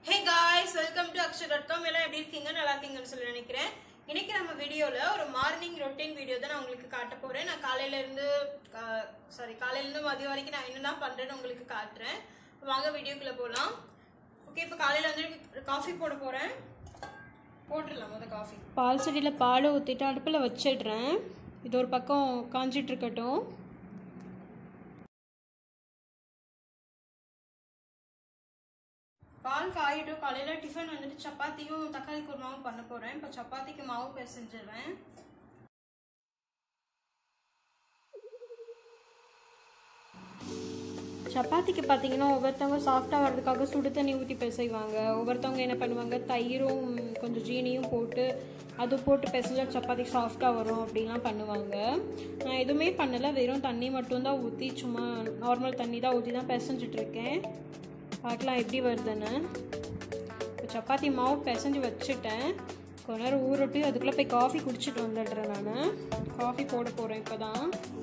hey guys welcome to Akshar dot com எல்லாம் எப்படி இருக்கீங்க நல்லா இருக்கீங்கன்னு சொல்லி நினைக்கிறேன் இன்னைக்கு நம்ம வீடியோல ஒரு மார்னிங் ரொட்டீன் வீடியோ தான் நான் உங்களுக்கு காட்ட போறேன் நான் காலையில இருந்து சாரி காலையில இருந்து மதியம் வரைக்கும் நான் என்னதான் பண்றேன்னு உங்களுக்கு காட்டுறேன் வாங்க வீடியோக்குள்ள போகலாம் ஓகே இப்போ காலையில வந்து காஃபி போட போறேன் போட்டுடலாம் முத காஃபி பால் செடியில் பால் ஊற்றிட்டு அடுப்பில் வச்சிடுறேன் இது ஒரு பக்கம் காஞ்சிட்டு இருக்கட்டும் பால் காயிட்டும் காலையில டிஃபன் வந்துட்டு சப்பாத்தியும் தக்காளி குருமாவும் பண்ண போறேன் இப்போ சப்பாத்திக்கு மாவு பிசைஞ்சிடுறேன் சப்பாத்திக்கு பார்த்தீங்கன்னா ஒவ்வொருத்தவங்க சாஃப்டாக வர்றதுக்காக சுடு தண்ணி ஊற்றி பிசைவாங்க ஒவ்வொருத்தவங்க என்ன பண்ணுவாங்க தயிரும் கொஞ்சம் ஜீனியும் போட்டு அது போட்டு பிசைஞ்சா சப்பாத்தி சாஃப்டாக வரும் அப்படின்லாம் பண்ணுவாங்க நான் எதுவுமே பண்ணலை வெறும் தண்ணி மட்டும்தான் ஊற்றி சும்மா நார்மல் தண்ணி தான் ஊற்றி தான் பிசைஞ்சிட்டு இருக்கேன் பார்க்கலாம் எப்படி வருதுன்னு இப்போ சப்பாத்தி மாவு பிசைஞ்சு வச்சுட்டேன் கொஞ்ச நேரம் ஊறட்டு அதுக்குள்ளே போய் காஃபி குடிச்சிட்டு வந்துடுறேன் நான் காஃபி போட போகிறேன் இப்போ தான்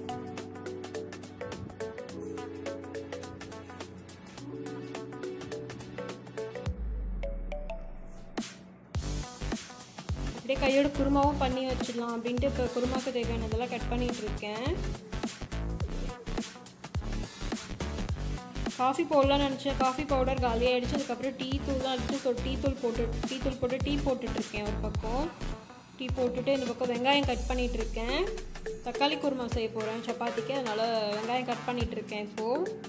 அப்படியே கையோட குருமாவும் பண்ணி வச்சிடலாம் அப்படின்ட்டு இப்போ குருமாக்கு தேவையானதெல்லாம் கட் பண்ணிட்டு இருக்கேன் காஃபி போடலாம்னு நினச்சேன் காஃபி பவுடர் காலி ஆகிடுச்சு அதுக்கப்புறம் டீ தூள் தான் அடிச்சு ஸோ டீ தூள் போட்டு டீ தூள் போட்டு டீ போட்டுட்ருக்கேன் ஒரு பக்கம் டீ போட்டுட்டு இந்த பக்கம் வெங்காயம் கட் பண்ணிட்டு இருக்கேன் தக்காளி குருமா செய்ய போகிறேன் சப்பாத்திக்கு அதனால் வெங்காயம் கட் பண்ணிட்டு இருக்கேன் இப்போது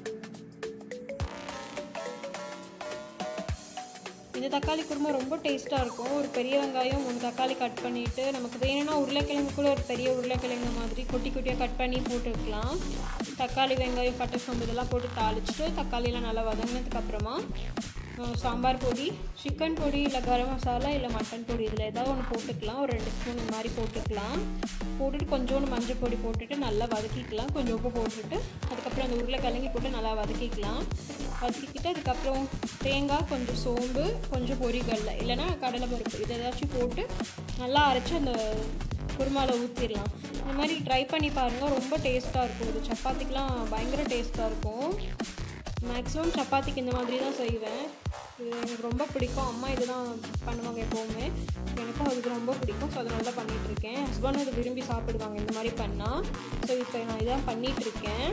இந்த தக்காளி குருமா ரொம்ப டேஸ்ட்டாக இருக்கும் ஒரு பெரிய வெங்காயம் மூணு தக்காளி கட் பண்ணிவிட்டு நமக்கு வேணும்னா உருளைக்கிழங்கு கூட ஒரு பெரிய உருளைக்கிழங்கு மாதிரி குட்டி குட்டியாக கட் பண்ணி போட்டுக்கலாம் தக்காளி வெங்காயம் பட்டை சோம்பு இதெல்லாம் போட்டு தாளிச்சிட்டு தக்காளியெல்லாம் நல்லா வதங்கினதுக்கப்புறமா சாம்பார் பொடி சிக்கன் பொடி இல்லை கரம் மசாலா இல்லை மட்டன் பொடி இதில் ஏதாவது ஒன்று போட்டுக்கலாம் ஒரு ரெண்டு ஸ்பூன் இந்த மாதிரி போட்டுக்கலாம் போட்டுட்டு கொஞ்சோண்டு மஞ்சள் பொடி போட்டுட்டு நல்லா வதக்கிக்கலாம் கொஞ்சம் உப்பு போட்டுட்டு அதுக்கப்புறம் அந்த உருளைக்கிழங்கி போட்டு நல்லா வதக்கிக்கலாம் வதக்கிக்கிட்டு அதுக்கப்புறம் தேங்காய் கொஞ்சம் சோம்பு கொஞ்சம் பொரிகடலை இல்லைன்னா கடலை பருப்பு இதை ஏதாச்சும் போட்டு நல்லா அரைச்சி அந்த குருமாவில் ஊற்றிடலாம் இந்த மாதிரி ட்ரை பண்ணி பாருங்கள் ரொம்ப டேஸ்ட்டாக இருக்கும் இது சப்பாத்திக்கெலாம் பயங்கர டேஸ்ட்டாக இருக்கும் மேக்ஸிமம் சப்பாத்திக்கு இந்த மாதிரி தான் செய்வேன் இது எனக்கு ரொம்ப பிடிக்கும் அம்மா இதுதான் பண்ணுவாங்க எப்போவுமே எனக்கும் அதுக்கு ரொம்ப பிடிக்கும் ஸோ அதனால தான் பண்ணிகிட்ருக்கேன் ஹஸ்பண்டும் இது விரும்பி சாப்பிடுவாங்க இந்த மாதிரி பண்ணால் ஸோ இப்போ நான் இதான் பண்ணிகிட்ருக்கேன்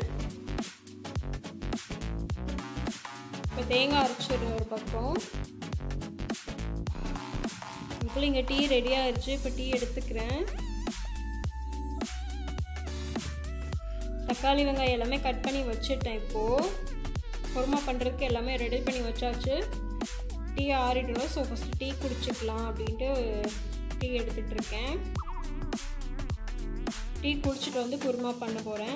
இப்போ தேங்காய் அரைச்சிடுறேன் ஒரு பக்கம் இப்போ இங்கே டீ ரெடி ஆயிடுச்சு இப்போ டீ எடுத்துக்கிறேன் தக்காளி வெங்காயம் எல்லாமே கட் பண்ணி வச்சுட்டேன் இப்போது குருமா பண்ணுறதுக்கு எல்லாமே ரெடி பண்ணி வச்சாச்சு டீ ஆறிடணும் ஸோ ஃபஸ்ட்டு டீ குடிச்சிக்கலாம் அப்படின்ட்டு டீ எடுத்துகிட்டு இருக்கேன் டீ குடிச்சிட்டு வந்து குருமா பண்ண போகிறேன்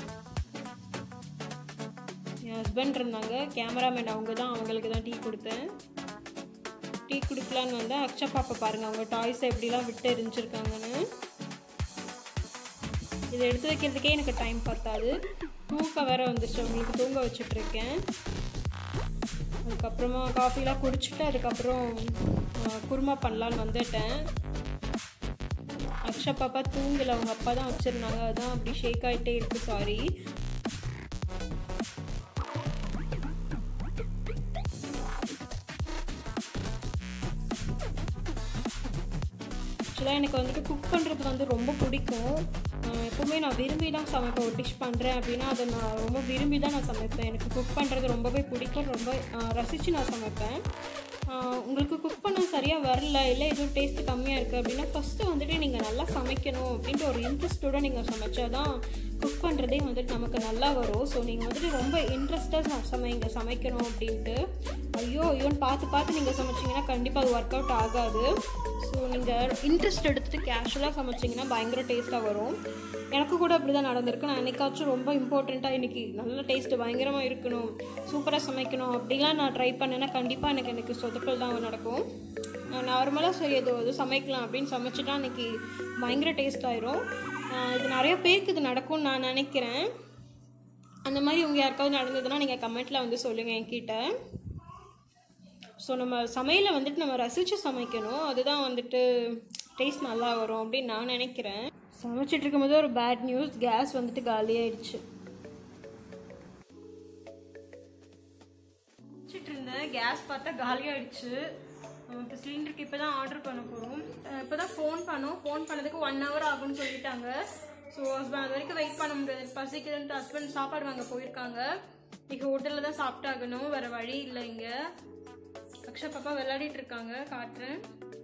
என் ஹஸ்பண்ட் இருந்தாங்க கேமராமேன் அவங்க தான் அவங்களுக்கு தான் டீ கொடுத்தேன் டீ குடிக்கலான்னு வந்தேன் அக்ஷா பாப்பா பாருங்கள் அவங்க டாய்ஸை எப்படிலாம் விட்டு எரிஞ்சிருக்காங்கன்னு இதை எடுத்து வைக்கிறதுக்கே எனக்கு டைம் பத்தாது தூக்கம் வேற வந்துருச்சு அவங்களுக்கு தூங்க வச்சுட்ருக்கேன் அதுக்கப்புறமா காஃபிலாம் குடிச்சிட்டு அதுக்கப்புறம் குருமா பண்ணலான்னு வந்துட்டேன் அக்ஷா பாப்பா தூங்கலை அவங்க அப்பா தான் வச்சுருந்தாங்க அதுதான் அப்படி ஷேக் ஆகிட்டே இருக்கு சாரி ஆக்சுவலாக எனக்கு வந்துட்டு குக் பண்ணுறது வந்து ரொம்ப பிடிக்கும் எப்போவுமே நான் விரும்பி தான் சமைப்பேன் ஒரு டிஷ் பண்ணுறேன் அப்படின்னா அதை நான் ரொம்ப விரும்பி தான் நான் சமைப்பேன் எனக்கு குக் பண்ணுறது ரொம்பவே பிடிக்கும் ரொம்ப ரசித்து நான் சமைப்பேன் உங்களுக்கு குக் பண்ண சரியாக வரல இல்லை எதுவும் டேஸ்ட்டு கம்மியாக இருக்குது அப்படின்னா ஃபஸ்ட்டு வந்துட்டு நீங்கள் நல்லா சமைக்கணும் அப்படின்ட்டு ஒரு இன்ட்ரெஸ்ட்டோடு நீங்கள் சமைச்சா தான் குக் பண்ணுறதே வந்துட்டு நமக்கு நல்லா வரும் ஸோ நீங்கள் வந்துட்டு ரொம்ப இன்ட்ரெஸ்ட்டாக சமைங்க சமைக்கணும் அப்படின்ட்டு ஐயோ ஐயோன்னு பார்த்து பார்த்து நீங்கள் சமைச்சிங்கன்னா கண்டிப்பாக அது ஒர்க் அவுட் ஆகாது ஸோ நீங்கள் இன்ட்ரெஸ்ட் எடுத்துகிட்டு கேஷுவலாக சமைச்சிங்கன்னா பயங்கர டேஸ்ட்டாக வரும் எனக்கு கூட அப்படி தான் நடந்திருக்கு நான் என்னைக்காச்சும் ரொம்ப இம்பார்ட்டண்ட்டாக இன்றைக்கி நல்ல டேஸ்ட்டு பயங்கரமாக இருக்கணும் சூப்பராக சமைக்கணும் அப்படிலாம் நான் ட்ரை பண்ணேன்னா கண்டிப்பாக எனக்கு எனக்கு சொதப்பல் தான் நடக்கும் நான் நார்மலாக சரி ஏதோ இது சமைக்கலாம் அப்படின்னு சமைச்சிட்டா இன்றைக்கி பயங்கர டேஸ்ட் ஆயிரும் இது நிறைய பேருக்கு இது நடக்கும்னு நான் நினைக்கிறேன் அந்த மாதிரி உங்கள் யாருக்காவது நடந்ததுன்னா நீங்கள் கமெண்ட்டில் வந்து சொல்லுங்கள் என்கிட்ட ஸோ நம்ம சமையலை வந்துட்டு நம்ம ரசித்து சமைக்கணும் அதுதான் வந்துட்டு டேஸ்ட் நல்லா வரும் அப்படின்னு நான் நினைக்கிறேன் சமைச்சிட்டு இருக்கும்போது ஒரு பேட் நியூஸ் கேஸ் வந்துட்டு காலியாயிடுச்சு கேட்டுட்டு இருந்தேன் கேஸ் பார்த்தா காலியாயிடுச்சு இப்போ சிலிண்டருக்கு இப்போ தான் ஆர்டர் பண்ண போகிறோம் இப்போ தான் ஃபோன் பண்ணோம் ஃபோன் பண்ணதுக்கு ஒன் ஹவர் ஆகும்னு சொல்லிட்டாங்க ஸோ ஹஸ்பண்ட் அது வரைக்கும் வெயிட் பண்ண முடியாது பசிக்குதுன்ட்டு ஹஸ்பண்ட் சாப்பாடு வாங்க போயிருக்காங்க இன்னைக்கு ஹோட்டலில் தான் சாப்பிட்டாகணும் வேற வழி இல்லை இங்கே அக்ஷா பாப்பா விளையாடிட்டு இருக்காங்க காட்டுறேன்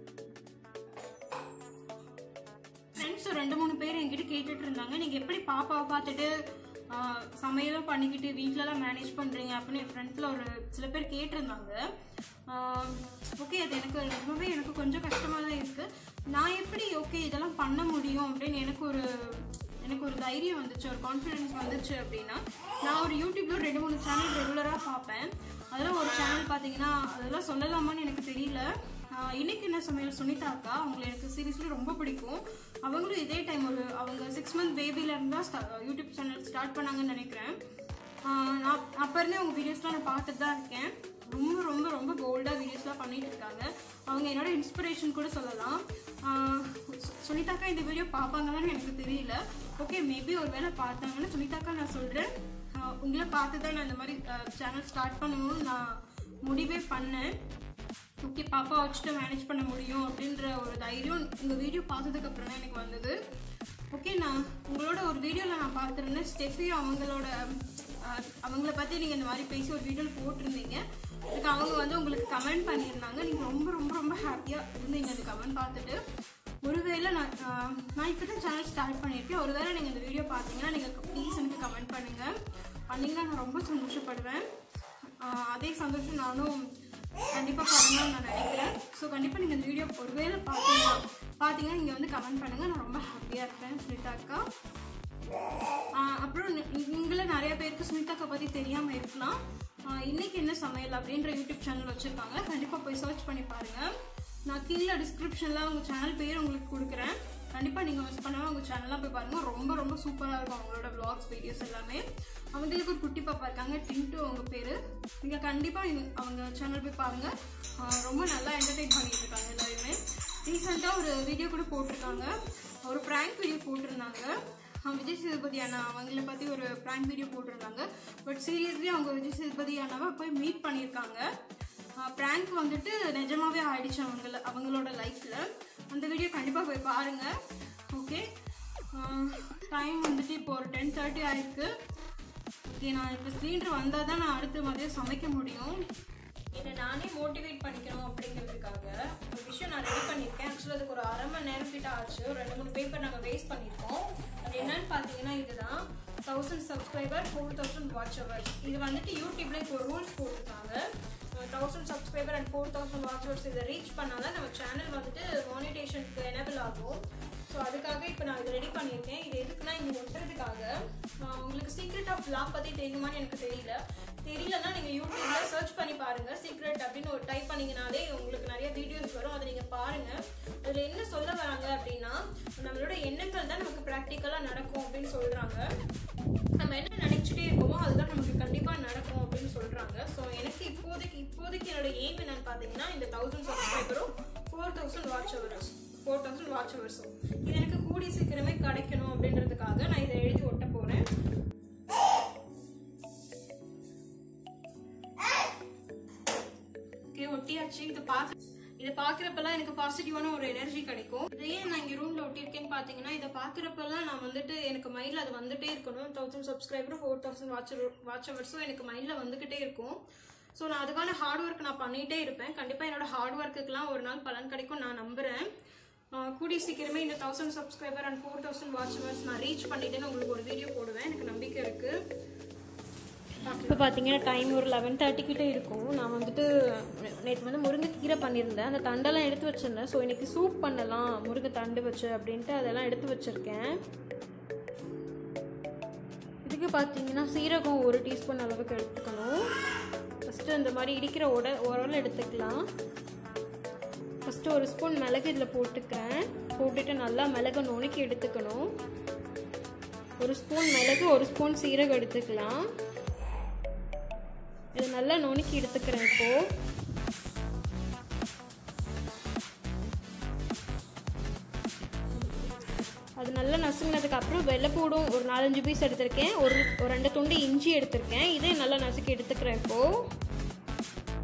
ஃப்ரெண்ட்ஸ் ரெண்டு மூணு பேர் என்கிட்ட கேட்டுட்டு இருந்தாங்க நீங்கள் எப்படி பாப்பாவை பார்த்துட்டு ஆஹ், சமையலும் பண்ணிக்கிட்டு வீட்டிலலாம் மேனேஜ் பண்ணுறீங்க அப்படின்னு என் ஃப்ரெண்ட்ஸில் ஒரு சில பேர் கேட்டிருந்தாங்க ஓகே அது எனக்கு ரொம்பவே எனக்கு கொஞ்சம் கஷ்டமாக தான் இருக்குது நான் எப்படி ஓகே இதெல்லாம் பண்ண முடியும் அப்படின்னு எனக்கு ஒரு எனக்கு ஒரு தைரியம் வந்துச்சு ஒரு கான்ஃபிடென்ஸ் வந்துச்சு அப்படின்னா நான் ஒரு யூடியூப்ல ரெண்டு மூணு சேனல் ரெகுலராக பார்ப்பேன் அதெல்லாம் ஒரு சேனல் பார்த்தீங்கன்னா அதெல்லாம் சொல்லலாமான்னு எனக்கு தெரியல ஆஹ் இன்னைக்கு என்ன சமையல் சுனிதா அக்கா அவங்களை எனக்கு சீரியஸ்லி ரொம்ப பிடிக்கும் அவங்களும் இதே டைம் ஒரு அவங்க சிக்ஸ் மந்த் பேபில இருந்தா ஸ்டா- யூடியூப் சேனல் ஸ்டார்ட் பண்ணாங்கன்னு நினைக்கிறேன் ஆஹ் நான் அப்போ இருந்தே அவங்க வீடியோஸ்லாம் நான் பார்த்துட்டு தான் இருக்கேன் ரொம்ப ரொம்ப ரொம்ப போல்டாக வீடியோஸ்லாம் பண்ணிட்டு இருக்காங்க அவங்க என்னோட இன்ஸ்பிரேஷன் கூட சொல்லலாம் ஆஹ் சு- சுனிதாக்கா இந்த வீடியோ பார்ப்பாங்களான்னு எனக்கு தெரியல ஓகே மேபி ஒரு வேளை பார்த்தாங்கன்னா சுனிதாக்கா நான் சொல்கிறேன் உங்களை பார்த்து தான் நான் இந்த மாதிரி சேனல் ஸ்டார்ட் பண்ணணும்னு நான் முடிவே பண்ணேன் ஓகே பாப்பா வச்சுட்டு மேனேஜ் பண்ண முடியும் அப்படின்ற ஒரு தைரியம் இந்த வீடியோ பார்த்ததுக்கு அப்புறம் தான் எனக்கு வந்தது ஓகே நான் உங்களோட ஒரு வீடியோவில் நான் பார்த்துருந்தேன் ஸ்டெஃபி அவங்களோட அஹ், அவங்கள பற்றி நீங்கள் இந்த மாதிரி பேசி ஒரு வீடியோவில் போட்டிருந்தீங்க அதுக்கு அவங்க வந்து உங்களுக்கு கமெண்ட் பண்ணியிருந்தாங்க நீங்கள் ரொம்ப ரொம்ப ரொம்ப ஹாப்பியாக இருந்தீங்க அந்த கமெண்ட் பார்த்துட்டு ஒருவேளை நான் ஆஹ், நான் இப்போ தான் சேனல் ஸ்டார்ட் பண்ணியிருக்கேன் ஒருவேளை நீங்கள் இந்த வீடியோ பார்த்தீங்கன்னா நீங்கள் ப்ளீஸ் எனக்கு கமெண்ட் பண்ணுங்கள் பண்ணிங்கன்னா நான் ரொம்ப சந்தோஷப்படுவேன் ஆஹ், அதே சந்தோஷம் நானும் கண்டிப்பாக பண்ணணும்னு நான் நினைக்கிறேன் ஸோ கண்டிப்பாக நீங்கள் இந்த வீடியோ ஒருவேளை பார்த்தீங்கன்னா பார்த்தீங்கன்னா நீங்கள் வந்து கமெண்ட் பண்ணுங்கள் நான் ரொம்ப ஹாப்பியாக இருப்பேன் ஸ்மிதாக்கா ஆஹ் அப்புறம் உங்களை நிறைய பேருக்கு சுனிதாக்கா பற்றி தெரியாமல் இருக்கலாம் ஆஹ் இன்னைக்கு என்ன சமையல் அப்படின்ற யூடியூப் சேனல் வச்சுருக்காங்க கண்டிப்பாக போய் சர்ச் பண்ணி பாருங்கள் நான் கீழே டிஸ்கிரிப்ஷனில் அவங்க சேனல் பேர் உங்களுக்கு கொடுக்குறேன் கண்டிப்பாக நீங்கள் மிஸ் பண்ணாமல் அவங்க சேனல்லாம் போய் பாருங்கள் ரொம்ப ரொம்ப சூப்பராக இருக்கும் அவங்களோட vlogs வீடியோஸ் எல்லாமே அவங்களுக்கு ஒரு குட்டி பாப்பா இருக்காங்க டின்ட்டு அவங்க பேர் நீங்கள் கண்டிப்பாக அவங்க சேனல் போய் பாருங்கள் ஆஹ் ரொம்ப நல்லா என்டர்டெயின் பண்ணிட்டு இருக்காங்க எல்லாருமே ரீசெண்டாக ஒரு வீடியோ கூட போட்டிருக்காங்க ஒரு ப்ராங்க் வீடியோ போட்டிருந்தாங்க ஆஹ் விஜய் சேதுபதி அண்ணா அவங்கள பற்றி ஒரு ப்ராங்க் வீடியோ போட்டிருந்தாங்க பட் சீரியஸ்லி அவங்க விஜய் சேதுபதி அண்ணாவை போய் மீட் பண்ணியிருக்காங்க ப்ராங்க் வந்துட்டு நிஜமாவே ஆயிடுச்சு அவங்கள அவங்களோட லைஃப்பில் அந்த வீடியோ கண்டிப்பாக போய் பாருங்கள் ஓகே டைம் வந்துட்டு இப்போ ஒரு டென் தேர்ட்டி ஆயிருக்கு ஓகே நான் இப்போ சிலிண்டர் வந்தால் தான் நான் அடுத்து மதியம் சமைக்க முடியும் என்னை நானே மோட்டிவேட் பண்ணிக்கணும் அப்படிங்கிறதுக்காக ஒரு விஷயம் நான் ரெடி பண்ணியிருக்கேன் ஆக்சுவலாக அதுக்கு ஒரு அரை மணி நேரம் கிட்ட ஆச்சு ஒரு ரெண்டு மூணு பேப்பர் நாங்கள் வேஸ்ட் பண்ணியிருக்கோம் அது என்னன்னு பார்த்தீங்கன்னா இதுதான் thousand subscriber four thousand watch hour இது வந்துட்டு யூடியூப்ல இப்போ ரூல்ஸ் போட்டிருக்காங்க thousand subscriber and four thousand watch hours இதை ரீச் பண்ணாதான் நம்ம சேனல் வந்துட்டு மானிட்டேஷனுக்கு எனபிள் ஆகும் ஸோ அதுக்காக இப்போ நான் இதை ரெடி பண்ணியிருக்கேன் இது எதுக்குன்னா இங்கே ஒட்டுறதுக்காக ஆஹ் உங்களுக்கு சீக்ரெட் ஆஃப் லாப் பற்றி தெரியுமான்னு எனக்கு தெரியல தெரியலன்னா நீங்கள் யூடியூப்ல சர்ச் பண்ணி பாருங்க சீக்ரெட் அப்படின்னு ஒரு டைப் பண்ணீங்கனாலே உங்களுக்கு நிறைய வீடியோஸ் வரும் அதை நீங்கள் பாருங்க அதில் என்ன சொல்ல வராங்க அப்படின்னா நம்மளோட எண்ணங்கள் தான் நமக்கு ப்ராக்டிக்கலாக நடக்கும் அப்படின்னு சொல்கிறாங்க நம்ம என்ன நினைச்சிட்டே இருக்கோமோ அதுதான் நமக்கு கண்டிப்பா நடக்கும் அப்படின்னு சொல்றாங்க ஸோ எனக்கு இப்போதைக்கு இப்போதைக்கு என்னோட எய்ம் என்னன்னு பாத்தீங்கன்னா இந்த தௌசண்ட் சப்ஸ்கிரைபரும் four thousand watch hours four thousand watch ஹவர்ஸும் இது எனக்கு கூடிய சீக்கிரமே கிடைக்கணும் அப்படின்றதுக்காக நான் இதை எழுதி ஒட்ட போறேன் ஓகே ஒட்டியாச்சு இது பார்க்க இதை பார்க்குறப்பெல்லாம் எனக்கு பாசிட்டிவான ஒரு எனர்ஜி கிடைக்கும் இதை ஏன் நான் இங்கே ரூமில் ஒட்டியிருக்கேன்னு பார்த்தீங்கன்னா இதை பார்க்குறப்பெல்லாம் நான் வந்துட்டு எனக்கு மைண்டில் அது வந்துட்டே இருக்கணும் தௌசண்ட் சப்ஸ்கிரைபரும் ஃபோர் தௌசண்ட் வாட்ச் வாட்ச் ஹவர்ஸும் எனக்கு மைண்டில் வந்துக்கிட்டே இருக்கும் ஸோ நான் அதுக்கான ஹார்ட் ஒர்க் நான் பண்ணிகிட்டே இருப்பேன் கண்டிப்பாக என்னோட ஹார்ட் ஒர்க்குக்கெலாம் ஒரு நாள் பலன் கிடைக்கும் நான் நம்புகிறேன் ஆஹ் கூடிய சீக்கிரமே இந்த thousand subscriber and four thousand watch hours நான் ரீச் பண்ணிட்டேன்னு உங்களுக்கு ஒரு வீடியோ போடுவேன் எனக்கு நம்பிக்கை இருக்குது இப்போ பார்த்தீங்கன்னா டைம் ஒரு லெவன் தேர்ட்டி கிட்டே இருக்கும் நான் வந்துட்டு நேற்று வந்து முருங்கைக்கீரை பண்ணியிருந்தேன் அந்த தண்டெல்லாம் எடுத்து வச்சிருந்தேன் ஸோ இன்னைக்கு சூப் பண்ணலாம் முருங்கை தண்டு வச்சு அப்படின்ட்டு அதெல்லாம் எடுத்து வச்சிருக்கேன் இதுக்கு பார்த்தீங்கன்னா சீரகம் ஒரு டீஸ்பூன் அளவுக்கு எடுத்துக்கணும் ஃபஸ்ட்டு இந்த மாதிரி இடிக்கிற உட உரல் எடுத்துக்கலாம் ஃபஸ்ட்டு ஒரு ஸ்பூன் மிளகு இதில் போட்டுக்கிறேன் போட்டுட்டு நல்லா மிளகை நுணுக்கி எடுத்துக்கணும் ஒரு ஸ்பூன் மிளகு ஒரு ஸ்பூன் சீரகம் எடுத்துக்கலாம் இது நல்லா நுணுக்கி எடுத்துக்கிறேன் இப்போ அது நல்லா நசுங்கினதுக்கு அப்புறம் வெள்ளைப்பூடும் ஒரு நாலஞ்சு பீஸ் எடுத்திருக்கேன் ஒரு ஒரு ரெண்டு துண்டு இஞ்சி எடுத்திருக்கேன் இதே நல்லா நசுக்கி எடுத்துக்கிறேன் இப்போ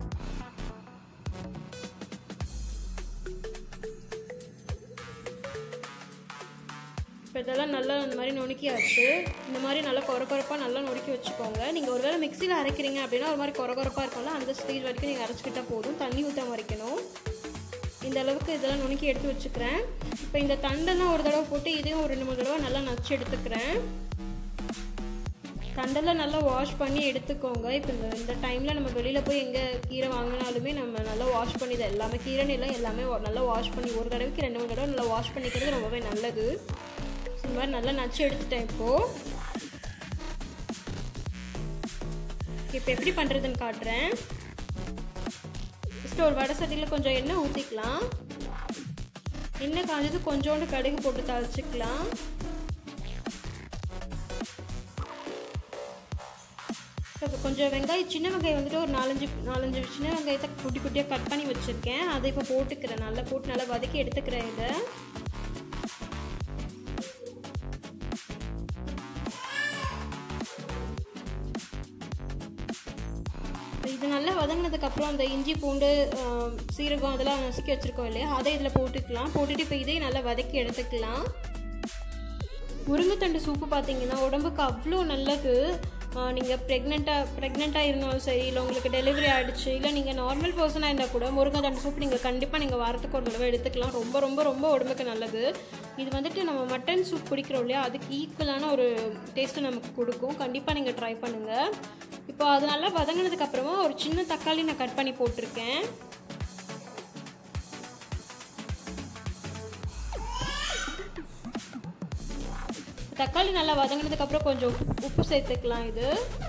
இப்போ இதெல்லாம் நல்லா இந்த மாதிரி நுணுக்கியாச்சு இந்த மாதிரி நல்லா கொர கொரப்பாக நல்லா நுணுக்கி வச்சுக்கோங்க நீங்கள் ஒருவேளை மிக்சியில் அரைக்கிறீங்க அப்படின்னா ஒரு மாதிரி கொர கொரப்பாக இருக்கும்ல அந்த ஸ்டேஜ் வரைக்கும் நீங்கள் அரைச்சிக்கிட்டா போதும் தண்ணி ஊற்றாம அரைக்கணும் இந்த அளவுக்கு இதெல்லாம் நுணுக்கி எடுத்து வச்சுக்கிறேன் இப்போ இந்த தண்டெல்லாம் ஒரு தடவை போட்டு இதையும் ஒரு ரெண்டு மூணு தடவை நல்லா நச்சு எடுத்துக்கிறேன் தண்டெல்லாம் நல்லா வாஷ் பண்ணி எடுத்துக்கோங்க இப்போ இந்த இந்த டைமில் நம்ம வெளியில் போய் எங்கே கீரை வாங்கினாலுமே நம்ம நல்லா வாஷ் பண்ணி தான் எல்லாமே கீரைன்னு இல்லை எல்லாமே wa- நல்லா வாஷ் பண்ணி ஒரு தடவைக்கு ரெண்டு மூணு தடவை நல்லா வாஷ் பண்ணிக்கிறது ரொம்பவே நல்லது So, இந்த மாதிரி நல்லா நச்சு எடுத்துட்டேன் இப்போது இப்போ எப்படி பண்ணுறதுன்னு காட்டுறேன் ஃபஸ்ட்டு ஒரு வடை சட்டியில் கொஞ்சம் எண்ணெய் ஊற்றிக்கலாம் எண்ணெய் காஞ்சது கொஞ்சோண்டு கடுகு போட்டு தாளிச்சிக்கலாம் இப்போ கொஞ்சம் வெங்காயம் சின்ன வெங்காயம் வந்துட்டு ஒரு நாலஞ்சு நாலஞ்சு சின்ன வெங்காயத்தை குட்டி குட்டியாக கட் பண்ணி வச்சுருக்கேன் அதை இப்போ போட்டுக்கிறேன் நல்லா போட்டு நல்லா வதக்கி எடுத்துக்கிறேன் இதை இது நல்லா வதங்கினதுக்கப்புறம் அந்த இஞ்சி பூண்டு ஆஹ், சீரகம் அதெல்லாம் நசுக்கி வச்சுருக்கோம் இல்லையா அதை இதில் போட்டுக்கலாம் போட்டுட்டு இப்போ இதையும் நல்லா வதக்கி எடுத்துக்கலாம் முருங்கைத்தண்டு சூப்பு பார்த்தீங்கன்னா உடம்புக்கு அவ்வளோ நல்லது நீங்கள் ப்ரெக்னெண்ட்டாக ப்ரெக்னெண்ட்டாக இருந்தாலும் சரி இல்லை உங்களுக்கு டெலிவரி ஆகிடுச்சு இல்லை நீங்கள் நார்மல் பர்சனாக இருந்தால் கூட முருங்கைத்தண்டு சூப் நீங்கள் கண்டிப்பாக நீங்கள் வாரத்துக்கு ஒரு தடவை எடுத்துக்கலாம் ரொம்ப ரொம்ப ரொம்ப உடம்புக்கு நல்லது இது வந்துட்டு நம்ம மட்டன் சூப் குடிக்கிறோம் இல்லையா அதுக்கு ஈக்குவலான ஒரு டேஸ்ட்டு நமக்கு கொடுக்கும் கண்டிப்பாக நீங்கள் ட்ரை பண்ணுங்கள் இப்போ அது நல்லா வதங்கினதுக்கு அப்புறமா ஒரு சின்ன தக்காளி நான் கட் பண்ணி போட்டிருக்கேன் தக்காளி நல்லா வதங்கினதுக்கு அப்புறம் கொஞ்சம் உப்பு- உப்பு சேர்த்துக்கலாம் இது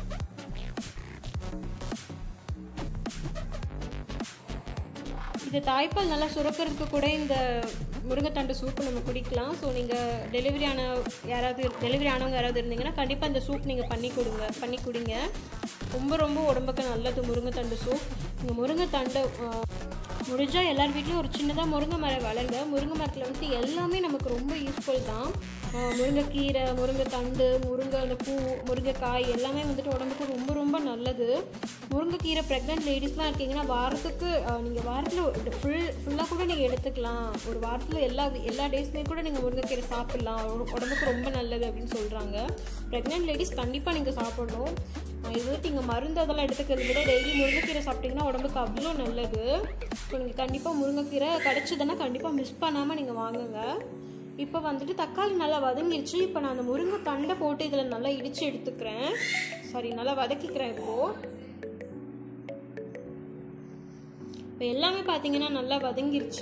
இது தாய்ப்பால் நல்லா சுரக்கிறதுக்கு கூட இந்த முருங்கைத்தண்டு சூப்பு நம்ம குடிக்கலாம் ஸோ நீங்கள் டெலிவரி ஆன யாராவது டெலிவரி ஆனவங்க யாராவது இருந்தீங்கன்னா கண்டிப்பாக இந்த சூப் நீங்கள் பண்ணி கொடுங்க பண்ணி குடிங்க ரொம்ப ரொம்ப உடம்புக்கு நல்லது முருங்கைத்தண்டு சூப் இந்த முருங்கைத்தண்டு முடிஞ்சால் எல்லார் வீட்லேயும் ஒரு சின்னதாக முருங்கை மரம் வளருங்க முருங்கை மரத்தில் வந்துட்டு எல்லாமே நமக்கு ரொம்ப யூஸ்ஃபுல் தான் ஆஹ் முருங்கைக்கீரை முருங்கைத்தண்டு முருங்கை அந்த பூ முருங்கைக்காய் எல்லாமே வந்துட்டு உடம்புக்கு ரொம்ப ரொம்ப நல்லது முருங்கைக்கீரை ப்ரெக்னென்ட் லேடிஸ்லாம் இருக்கீங்கன்னா வாரத்துக்கு நீங்கள் வாரத்தில் ஃபுல் ஃபுல்லாக கூட நீங்கள் எடுத்துக்கலாம் ஒரு வாரத்தில் எல்லா எல்லா டேஸ்மே கூட நீங்கள் முருங்கைக்கீரை சாப்பிட்லாம் உட- உடம்புக்கு ரொம்ப நல்லது அப்படின்னு சொல்கிறாங்க ப்ரெக்னென்ட் லேடிஸ் கண்டிப்பாக நீங்கள் சாப்பிடணும் ஆஹ் இது வந்துட்டு நீங்கள் மருந்து அதெல்லாம் எடுத்துக்கிறத விட டெய்லி முருங்கைக்கீரை சாப்பிட்டீங்கன்னா உடம்புக்கு அவ்வளோ நல்லது ஸோ நீங்கள் கண்டிப்பாக முருங்கைக்கீரை கிடச்சதுன்னா கண்டிப்பாக மிஸ் பண்ணாமல் நீங்கள் வாங்குங்க இப்போ வந்துட்டு தக்காளி நல்லா வதங்கிருச்சு இப்போ நான் அந்த முருங்கை தண்டை போட்டு இதில் நல்லா இடித்து எடுத்துக்கிறேன் சாரி நல்லா வதக்கிக்கிறேன் இப்போது இப்போ எல்லாமே பார்த்தீங்கன்னா நல்லா வதங்கிருச்சு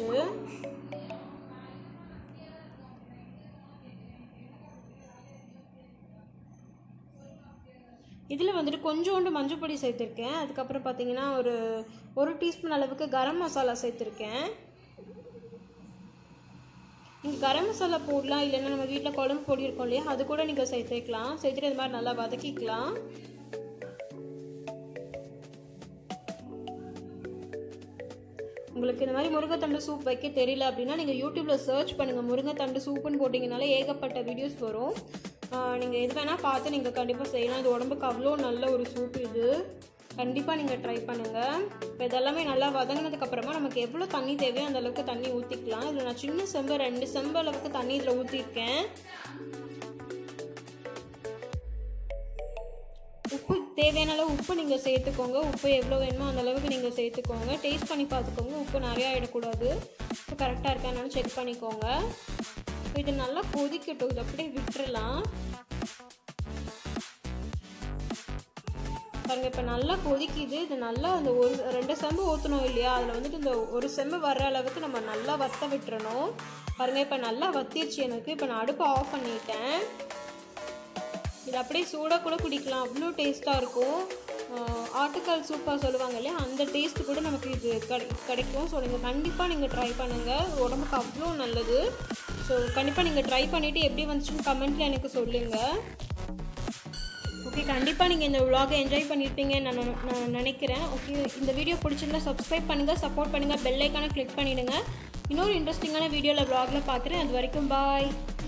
இதில் வந்துட்டு கொஞ்சோண்டு மஞ்சள் பொடி சேர்த்துருக்கேன் அதுக்கப்புறம் பார்த்தீங்கன்னா ஒரு ஒரு டீஸ்பூன் அளவுக்கு கரம் மசாலா சேர்த்துருக்கேன் நீங்கள் கரம் மசாலா போடலாம் இல்லைன்னா நம்ம வீட்டில் குழம்பு பொடி இருக்கும் இல்லையா அது கூட நீங்கள் சேர்த்துக்கலாம் சேர்த்துட்டு இது மாதிரி நல்லா வதக்கிக்கலாம் உங்களுக்கு இந்த மாதிரி முருங்கைத்தண்டு சூப் வைக்க தெரியல அப்படின்னா நீங்கள் யூடியூப்பில் சர்ச் பண்ணுங்கள் முருங்கைத்தண்டு சூப்புன்னு போட்டிங்கனாலே ஏகப்பட்ட வீடியோஸ் வரும் நீங்கள் எது வேணால் பார்த்து நீங்கள் கண்டிப்பாக செய்யலாம் இது உடம்புக்கு அவ்வளோ நல்ல ஒரு சூப் இது கண்டிப்பாக நீங்கள் ட்ரை பண்ணுங்கள் இப்போ இதெல்லாமே நல்லா வதங்கினதுக்கு அப்புறமா நமக்கு எவ்வளோ தண்ணி தேவையோ அந்த அளவுக்கு தண்ணி ஊற்றிக்கலாம் இதில் நான் சின்ன செம்பு ரெண்டு செம்பு அளவுக்கு தண்ணி இதில் ஊற்றிருக்கேன் உப்பு தேவையான அளவு உப்பு நீங்கள் சேர்த்துக்கோங்க உப்பு எவ்வளோ வேணுமோ அந்த அளவுக்கு நீங்கள் சேர்த்துக்கோங்க டேஸ்ட் பண்ணி பார்த்துக்கோங்க உப்பு நிறையா ஆகிடக்கூடாது உப்பு கரெக்டாக இருக்கான்னு செக் பண்ணிக்கோங்க இது நல்லா கொதிக்கட்டும் இது அப்படியே விட்டுறலாம் பாருங்க இப்போ நல்லா கொதிக்குது இது நல்லா அந்த ஒரு ரெண்டு செம்பு ஊற்றணும் இல்லையா அதில் வந்துட்டு இந்த ஒரு செம்பு வர்ற அளவுக்கு நம்ம நல்லா வத்த விட்டுறணும் பாருங்க இப்போ நல்லா வத்திருச்சு எனக்கு இப்போ நான் அடுப்பை ஆஃப் பண்ணிட்டேன் இது அப்படியே சூடாக கூட குடிக்கலாம் அவ்வளோ டேஸ்ட்டாக இருக்கும் ஆஹ் ஆட்டுக்கால் சூப்பாக சொல்லுவாங்க இல்லையா அந்த டேஸ்ட் கூட நமக்கு இது கிடை கிடைக்கும் ஸோ நீங்கள் கண்டிப்பாக நீங்கள் ட்ரை பண்ணுங்கள் உடம்புக்கு அவ்வளோ நல்லது ஸோ கண்டிப்பாக நீங்கள் ட்ரை பண்ணிவிட்டு எப்படி வந்துச்சுன்னு கமெண்ட்டில் எனக்கு சொல்லுங்கள் ஓகே கண்டிப்பாக நீங்கள் இந்த vlog-அ என்ஜாய் பண்ணியிருப்பீங்கன்னு நான் நினை- நான் நினைக்கிறேன் ஓகே இந்த வீடியோ பிடிச்சிருந்தா சப்ஸ்கிரைப் பண்ணுங்கள் சப்போர்ட் பண்ணுங்கள் பெல் ஐக்கானை கிளிக் பண்ணிவிடுங்க இன்னொரு இன்ட்ரெஸ்டிங்கான வீடியோவில் vlog-ல பார்க்குறேன் அது வரைக்கும் பாய்